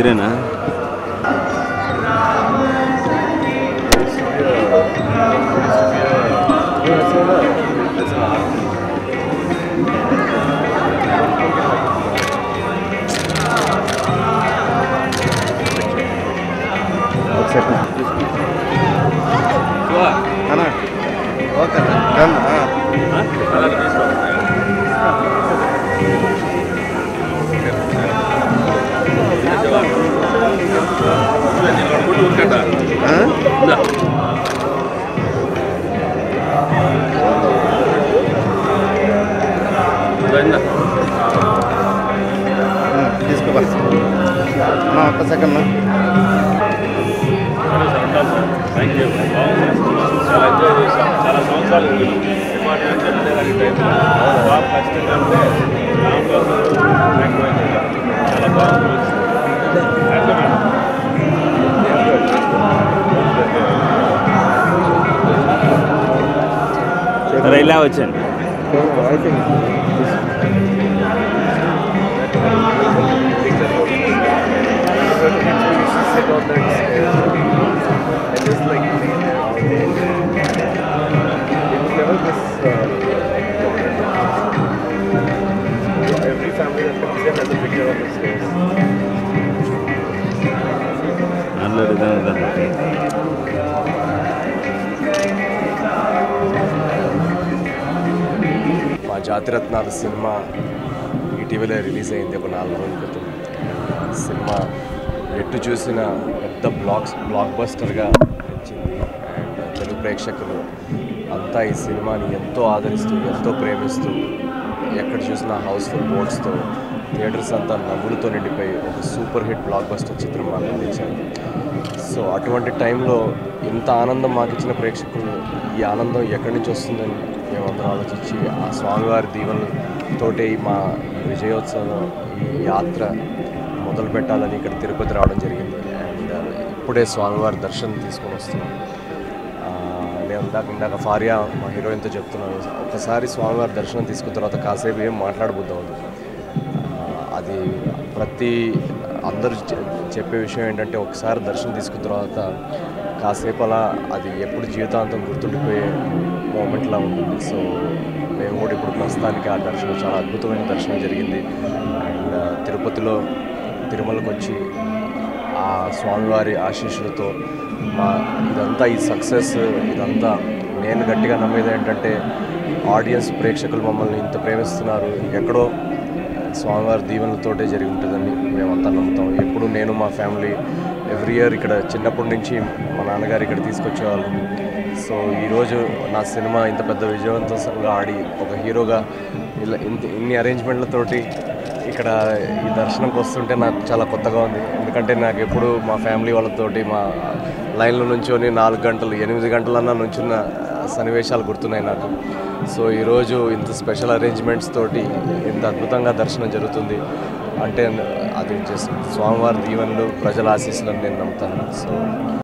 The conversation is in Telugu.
ఇద్దరేనా ఒక సెకండ్ అన్నా ఓకే డన్ తీసుకోబా అన్నా ఒక్క సెకండ్ థ్యాంక్ యూ చాలా ఎంజాయ్ చేశాం చాలా సంవత్సరాలు సినిమా నుంచి వెళ్ళేదానికి టైం బాగా ఖచ్చితంగా అంటే రామ్ గారు చాలా బాగుంది థ్యాంక్ యూ మేడం సరే ఇలా వచ్చాను Every family that comes in has a picture of the stairs. అందరు ఇదే మా జాతిరత్నాల సినిమా ఇటీవలే రిలీజ్ అయింది ఒక నాలుగు రోజుల క్రితం సినిమా ఎటు చూసిన పెద్ద బ్లాక్స్ బ్లాక్ బస్టర్గా వచ్చింది అండ్ తెలుగు ప్రేక్షకులు అంతా ఈ సినిమాని ఎంతో ఆదరిస్తూ ఎంతో ప్రేమిస్తూ ఎక్కడ చూసినా హౌస్ఫుల్ బోర్డ్స్తో థియేటర్స్ అంతా నవ్వులతో నిండిపోయి ఒక సూపర్ హిట్ బ్లాక్ బస్టర్ చిత్రం మాకు అందించారు సో అటువంటి టైంలో ఇంత ఆనందం మాకు ఇచ్చిన ప్రేక్షకులు ఈ ఆనందం ఎక్కడి నుంచి వస్తుందని మేమందరం ఆలోచించి ఆ స్వామివారి దీవెనతోటే మా ఈ విజయోత్సవం ఈ యాత్ర మొదలు పెట్టాలని ఇక్కడ తిరుపతి రావడం జరిగింది అండ్ ఇప్పుడే స్వామివారి దర్శనం తీసుకొని వస్తున్నాం ఆ, నేను ఇందాక ఇందాక ఫారియా మా హీరోయిన్తో చెప్తున్నాను ఒక్కసారి స్వామివారి దర్శనం తీసుకున్న తర్వాత కాసేపు ఏం మాట్లాడబుద్ది అవ్వదు ఆ, అది ప్రతి అందరూ చె- చెప్పే విషయం ఏంటంటే ఒకసారి దర్శనం తీసుకున్న తర్వాత కాసేపు అలా అది ఎప్పుడు జీవితాంతం గుర్తుండిపోయే మూమెంట్లా ఉంటుంది సో మేము కూడా ఇప్పుడు ప్రస్తుతానికి ఆ దర్శనం చాలా అద్భుతమైన దర్శనం జరిగింది అండ్ తిరుపతిలో తిరుమలకు వచ్చి ఆ స్వామివారి ఆశీస్సులతో మా ఇదంతా ఈ సక్సెస్ ఇదంతా నేను గట్టిగా నమ్మేది ఏంటంటే ఆడియన్స్ ప్రేక్షకులు మమ్మల్ని ఇంత ప్రేమిస్తున్నారు ఎక్కడో స్వామివారి దీవెనలతోటే జరిగి ఉంటుందని మేమంతా నమ్ముతాం ఎప్పుడు నేను మా ఫ్యామిలీ ఎవ్రీ ఇయర్ ఇక్కడ చిన్నప్పటి నుంచి మా నాన్నగారు ఇక్కడ తీసుకొచ్చేవాళ్ళు సో ఈరోజు నా సినిమా ఇంత పెద్ద విజయవంతంగా ఆడి ఒక హీరోగా ఇలా ఇంత ఇన్ని అరేంజ్మెంట్లతోటి ఇక్కడ ఈ దర్శనంకి వస్తుంటే నాకు చాలా కొత్తగా ఉంది ఎందుకంటే నాకు ఎప్పుడు మా ఫ్యామిలీ వాళ్ళతోటి మా లైన్లో నుంచొని నాలుగు గంటలు ఎనిమిది గంటలన్నా నుంచున్న సన్నివేశాలు గుర్తున్నాయి నాకు సో ఈరోజు ఇంత స్పెషల్ అరేంజ్మెంట్స్ తోటి ఇంత అద్భుతంగా దర్శనం జరుగుతుంది అంటే అది జస్ట్ స్వామివారి దీవెనలు ప్రజల ఆశీస్సులను నేను నమ్ముతాను సో